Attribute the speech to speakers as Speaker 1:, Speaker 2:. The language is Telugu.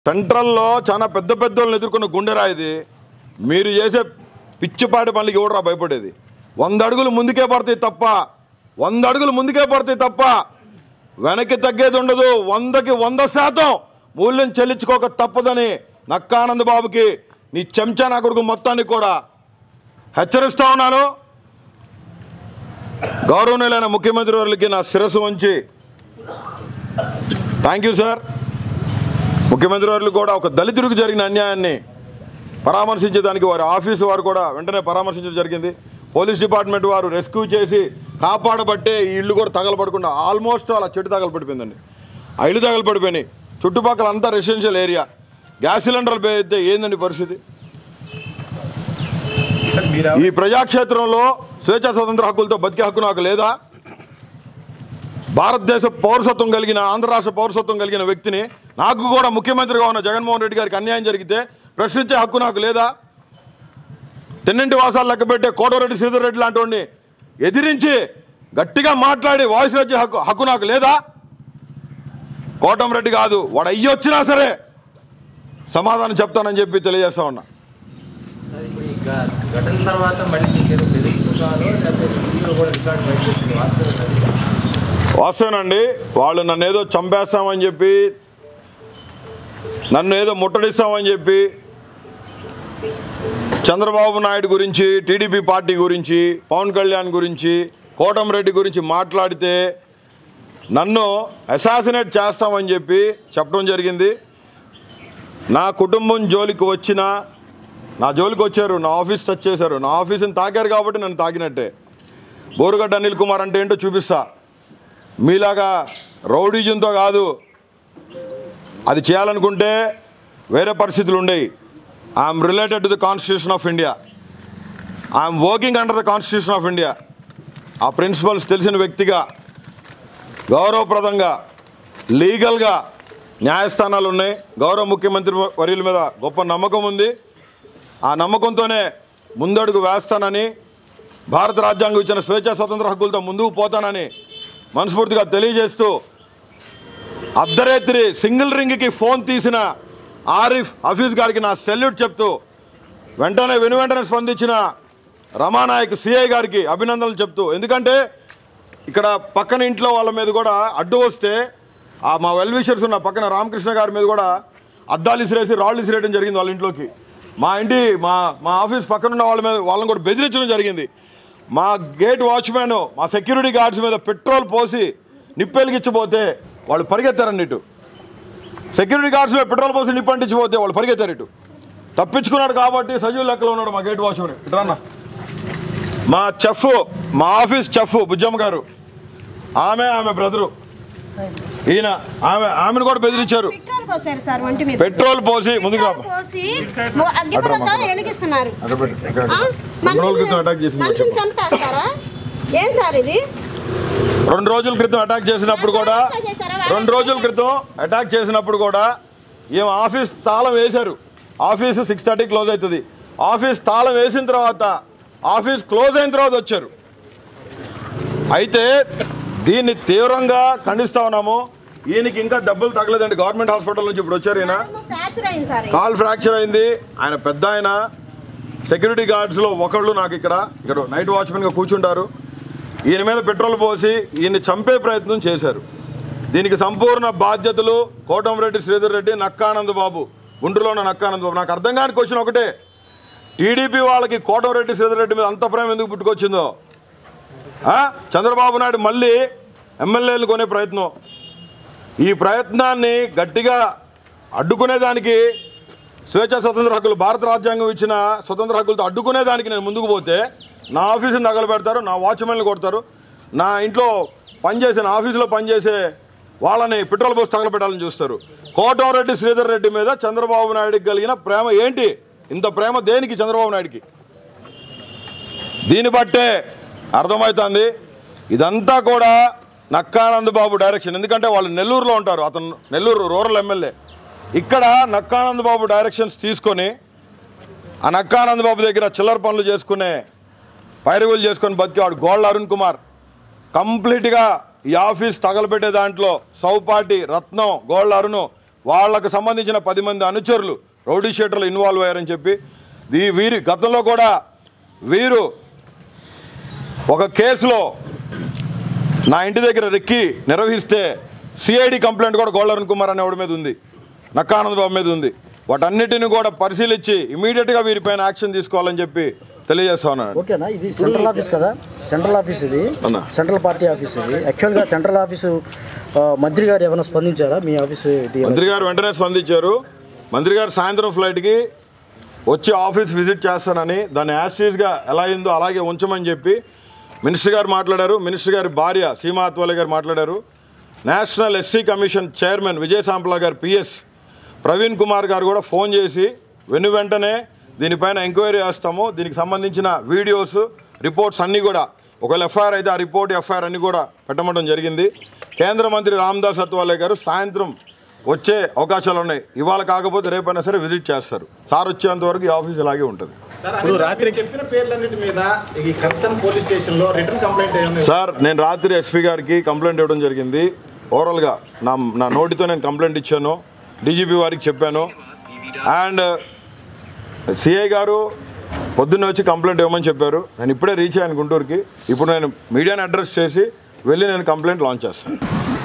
Speaker 1: సెంట్రల్లో చాలా పెద్ద పెద్ద వాళ్ళని ఎదుర్కొన్న గుండెరా ఇది మీరు చేసే పిచ్చిపాటి పనులకి ఎవడరా భయపడేది వంద అడుగులు ముందుకే పడతాయి తప్ప వంద అడుగులు ముందుకే పడతాయి తప్ప వెనక్కి తగ్గేది ఉండదు వందకి వంద శాతం మూల్యం చెల్లించుకోక తప్పదని నక్కానంద్ బాబుకి నీ చెంచా నా కొడుకు మొత్తానికి కూడా హెచ్చరిస్తా ఉన్నాను గౌరవనీయులైన ముఖ్యమంత్రి వారికి నా శిరస్సు వంచి థ్యాంక్ యూ సార్ ముఖ్యమంత్రి వారు కూడా ఒక దళితుడికి జరిగిన అన్యాయాన్ని పరామర్శించేదానికి వారి ఆఫీసు వారు కూడా వెంటనే పరామర్శించడం జరిగింది పోలీస్ డిపార్ట్మెంట్ వారు రెస్క్యూ చేసి కాపాడబట్టే ఈ ఇల్లు కూడా తగలబడకుండా ఆల్మోస్ట్ అలా చెట్టు తగలబడిపోయిందండి ఆ ఇల్లు తగలబడిపోయినాయి చుట్టుపక్కల అంతా రెసిడెన్షియల్ ఏరియా గ్యాస్ సిలిండర్లు పేరితే ఏందండి పరిస్థితి ఈ ప్రజాక్షేత్రంలో స్వేచ్ఛా స్వతంత్ర హక్కులతో బతికే హక్కు నాకు లేదా భారతదేశ పౌరసత్వం కలిగిన ఆంధ్ర రాష్ట్ర పౌరసత్వం కలిగిన వ్యక్తిని నాకు కూడా ముఖ్యమంత్రిగా ఉన్న జగన్మోహన్ రెడ్డి గారికి అన్యాయం జరిగితే ప్రశ్నించే హక్కు నాకు లేదా తెన్నింటి వాసాలు లెక్కబెట్టే కోటరెడ్డి శ్రీధర్ రెడ్డి లాంటి వాడిని ఎదిరించి గట్టిగా మాట్లాడి వాయిస్ వచ్చే హక్కు హక్కు నాకు లేదా కోటంరెడ్డి కాదు వాడు అయ్యి వచ్చినా సరే సమాధానం చెప్తానని చెప్పి తెలియజేస్తా ఉన్నా
Speaker 2: అది ఇప్పుడు ఈ ఘ- ఘటన తర్వాత మళ్ళీ మీకు ఏదో బెదిరింపుగానో లేకపోతే వీడియో కూడా రికార్డ్ బయట వచ్చింది వాస్తవం అది
Speaker 1: వాస్తవేనండి వాళ్ళు నన్ను ఏదో చంపేస్తామని చెప్పి నన్ను ఏదో ముట్టడిస్తామని చెప్పి చంద్రబాబు నాయుడు గురించి టీడీపీ పార్టీ గురించి పవన్ కళ్యాణ్ గురించి కోటంరెడ్డి గురించి మాట్లాడితే నన్ను అసాసినేట్ చేస్తామని చెప్పి చెప్పడం జరిగింది నా కుటుంబం జోలికి వచ్చిన నా జోలికి వచ్చారు నా ఆఫీస్ టచ్ చేశారు నా ఆఫీస్ని తాకారు కాబట్టి నన్ను తాకినట్టే బోరుగడ్డ అనిల్ కుమార్ అంటే ఏంటో చూపిస్తా మీలాగా రౌడీజంతో కాదు అది చేయాలనుకుంటే వేరే పరిస్థితులు ఉండేవి I'm related to the constitution of India I'm working under the constitution of India ఆ ప్రిన్సిపల్స్ తెలిసిన వ్యక్తిగా గౌరవప్రదంగా లీగల్గా న్యాయస్థానాలు ఉన్నాయి గౌరవ ముఖ్యమంత్రి వర్యుల మీద గొప్ప నమ్మకం ఉంది ఆ నమ్మకంతోనే ముందడుగు వేస్తానని భారత రాజ్యాంగం ఇచ్చిన స్వేచ్ఛా స్వతంత్ర హక్కులతో ముందుకు పోతానని మనస్ఫూర్తిగా తెలియజేస్తూ అర్ధరాత్రి సింగిల్ రింగ్కి ఫోన్ తీసిన ఆరిఫ్ హఫీజ్ గారికి నా సెల్యూట్ చెప్తూ వెంటనే వెను వెంటనే స్పందించిన రమానాయక్ సిఐ గారికి అభినందనలు చెప్తూ ఎందుకంటే ఇక్కడ పక్కన ఇంట్లో వాళ్ళ మీద కూడా అడ్డు వస్తే ఆ మా వెల్ విషర్స్ ఉన్న పక్కన రామకృష్ణ గారి మీద కూడా అద్దాలు ఇసిరేసి రాళ్ళు ఇసిరేయడం జరిగింది వాళ్ళ ఇంట్లోకి మా ఇంటి మా మా ఆఫీస్ పక్కన ఉన్న వాళ్ళ మీద వాళ్ళని కూడా బెదిరించడం జరిగింది మా గేట్ వాచ్మ్యాన్ మా సెక్యూరిటీ గార్డ్స్ మీద పెట్రోల్ పోసి నిప్పెలిగించబోతే వాళ్ళు పరిగెత్తారండి ఇటు సెక్యూరిటీ గార్డ్స్ మీద పెట్రోల్ పోసి నిప్పంటించిపోతే వాళ్ళు పరిగెత్తారు ఇటు తప్పించుకున్నాడు కాబట్టి సజీవ లెక్కలో ఉన్నాడు మా గేట్ వాచ్మెన్ ఇట్రాన్న మా చెఫ్ మా ఆఫీస్ చెఫ్ బుజ్జమ్మ గారు ఆమె ఆమె బ్రదరు ఈయన ఆమె ఆమెను కూడా బెదిరించారు
Speaker 3: పెట్రోల్ పోసారు సార్ ఒంటి మీద
Speaker 1: పెట్రోల్ పోసి ముందుకు రా
Speaker 3: పెట్రోల్ పోసి అగ్గిపుల్లతో వెలిగిస్తున్నారు
Speaker 1: అక్కడ పెట్టు. ఇక్కడ
Speaker 3: ఆ?
Speaker 1: రెండు రోజుల క్రితం అటాక్ చేసింది
Speaker 3: మనిషిని చంపేస్తారా ఏం సార్ ఇది
Speaker 1: రెండు రోజుల క్రితం అటాక్ చేసినప్పుడు కూడా రెండు రోజుల క్రితం అటాక్ చేసినప్పుడు కూడా ఏం ఆఫీస్ తాళం వేశారు ఆఫీస్ సిక్స్ థర్టీ క్లోజ్ అవుతుంది ఆఫీస్ తాళం వేసిన తర్వాత ఆఫీస్ క్లోజ్ అయిన తర్వాత వచ్చారు అయితే దీన్ని తీవ్రంగా ఖండిస్తా ఉన్నాము ఈయనకి ఇంకా దెబ్బలు తగలేదండి గవర్నమెంట్ హాస్పిటల్ నుంచి ఇప్పుడు వచ్చారు ఈయన
Speaker 3: ఫ్రాక్చర్ అయింది సార్
Speaker 1: కాల్ ఫ్రాక్చర్ అయింది ఆయన పెద్ద ఆయన సెక్యూరిటీ గార్డ్స్లో ఒకళ్ళు నాకు ఇక్కడ ఇక్కడ నైట్ వాచ్మెన్గా కూర్చుంటారు ఈయన మీద పెట్రోల్ పోసి ఈయన్ని చంపే ప్రయత్నం చేశారు దీనికి సంపూర్ణ బాధ్యతలు కోటంరెడ్డి శ్రీధర్ రెడ్డి నక్కానంద్ బాబు గుంటూరులో ఉన్న నక్కానంద్ బాబు నాకు అర్థం కాని క్వశ్చన్ ఒకటే టీడీపీ వాళ్ళకి కోటంరెడ్డి శ్రీధర్ రెడ్డి మీద అంత ప్రేమ ఎందుకు పుట్టుకొచ్చిందో ఆ? చంద్రబాబు నాయుడు మళ్ళీ ఎమ్మెల్యేలు కొనే ప్రయత్నం ఈ ప్రయత్నాన్ని గట్టిగా అడ్డుకునేదానికి స్వేచ్ఛ స్వతంత్ర హక్కులు భారత రాజ్యాంగం ఇచ్చిన స్వతంత్ర హక్కులతో అడ్డుకునేదానికి నేను ముందుకు పోతే నా ఆఫీసుని నగలు పెడతారు నా వాచ్మెన్లు కొడతారు నా ఇంట్లో పనిచేసే నా ఆఫీసులో పనిచేసే వాళ్ళని పెట్రోల్ పోసి తగలబెట్టాలని చూస్తారు కోటంరెడ్డి శ్రీధర్ రెడ్డి మీద చంద్రబాబు నాయుడుకి కలిగిన ప్రేమ ఏంటి ఇంత ప్రేమ దేనికి చంద్రబాబు నాయుడికి దీన్ని బట్టే అర్థమవుతుంది ఇదంతా కూడా నక్కానంద్ బాబు డైరెక్షన్ ఎందుకంటే వాళ్ళు నెల్లూరులో ఉంటారు అతను నెల్లూరు రూరల్ ఎమ్మెల్యే ఇక్కడ నక్కానంద్ బాబు డైరెక్షన్స్ తీసుకొని ఆ నక్కానంద్ బాబు దగ్గర చిల్లర పనులు చేసుకునే పైరుగులు చేసుకొని బతికేవాడు గోళ్ళ అరుణ్ కుమార్ కంప్లీట్గా ఈ ఆఫీస్ తగలబెట్టే దాంట్లో సౌపాటి రత్నం గోళ్ళ అరుణ్ వాళ్ళకు సంబంధించిన పది మంది అనుచరులు రౌడీ షీటర్లు ఇన్వాల్వ్ అయ్యారని చెప్పి ఈ వీరి గతంలో కూడా వీరు ఒక కేసులో నా ఇంటి దగ్గర రెక్కి నిర్వహిస్తే సిఐడి కంప్లైంట్ కూడా గోల్డన్ కుమార్ అనేవాడి మీద ఉంది నక్కానంద బాబు మీద ఉంది వాటన్నిటిని కూడా పరిశీలించి ఇమీడియట్గా వీరిపైన యాక్షన్ తీసుకోవాలని చెప్పి తెలియజేస్తా ఉన్నాను
Speaker 4: ఓకేనా ఇది సెంట్రల్ ఆఫీస్ కదా సెంట్రల్ ఆఫీస్ ఇది
Speaker 1: అన్న.
Speaker 4: సెంట్రల్ పార్టీ ఆఫీస్ ఇది యాక్చువల్గా సెంట్రల్ ఆఫీసు ఆ, మంత్రి గారు ఏమైనా స్పందించారా మీ ఆఫీసు ఇది
Speaker 1: మంత్రి గారు వెంటనే స్పందించారు మంత్రి గారు సాయంత్రం ఫ్లైట్కి వచ్చి ఆఫీస్ విజిట్ చేస్తానని దాన్ని యాస్టీస్గా ఎలా అయిందో అలాగే ఉంచమని చెప్పి మినిస్టర్ గారు మాట్లాడారు మినిస్టర్ గారి భార్య సీమా అత్వాలే గారు మాట్లాడారు national SC commission chairman Vijay Sampla garu PS Praveen Kumar గారు కూడా ఫోన్ చేసి వెను వెంటనే దీనిపైన ఎంక్వైరీ చేస్తాము దీనికి సంబంధించిన వీడియోస్ రిపోర్ట్స్ అన్నీ కూడా ఒకవేళ ఎఫ్ఐఆర్ అయితే ఆ రిపోర్ట్ ఎఫ్ఐఆర్ అన్నీ కూడా పెట్టమడం జరిగింది కేంద్ర మంత్రి రామ్దాస్ అత్వాలే గారు సాయంత్రం వచ్చే అవకాశాలు ఉన్నాయి ఇవాళ కాకపోతే రేపైనా సరే విజిట్ చేస్తారు సార్ వచ్చేంత వరకు ఈ ఆఫీస్ ఇలాగే ఉంటుంది
Speaker 5: ఇప్పుడు రాత్రి చెప్పిన పేర్లన్నిటి మీద ఈ కన్సర్న్ పోలీస్ స్టేషన్ లో రిటర్న్ కంప్లైంట్ ఏమైనా
Speaker 1: సార్ నేను రాత్రి ఎస్పీ గారికి కంప్లైంట్ ఇవ్వడం జరిగింది ఓవరాల్గా నా నా నోటితో నేను కంప్లైంట్ ఇచ్చాను డీజీపీ వారికి చెప్పాను అండ్ సిఐ గారు పొద్దున్న వచ్చి కంప్లైంట్ ఇవ్వమని చెప్పారు నేను ఇప్పుడే రీచ్ అయ్యాను గుంటూరుకి ఇప్పుడు నేను మీడియాని అడ్రస్ చేసి వెళ్ళి నేను కంప్లైంట్ లాంచ్ చేస్తాను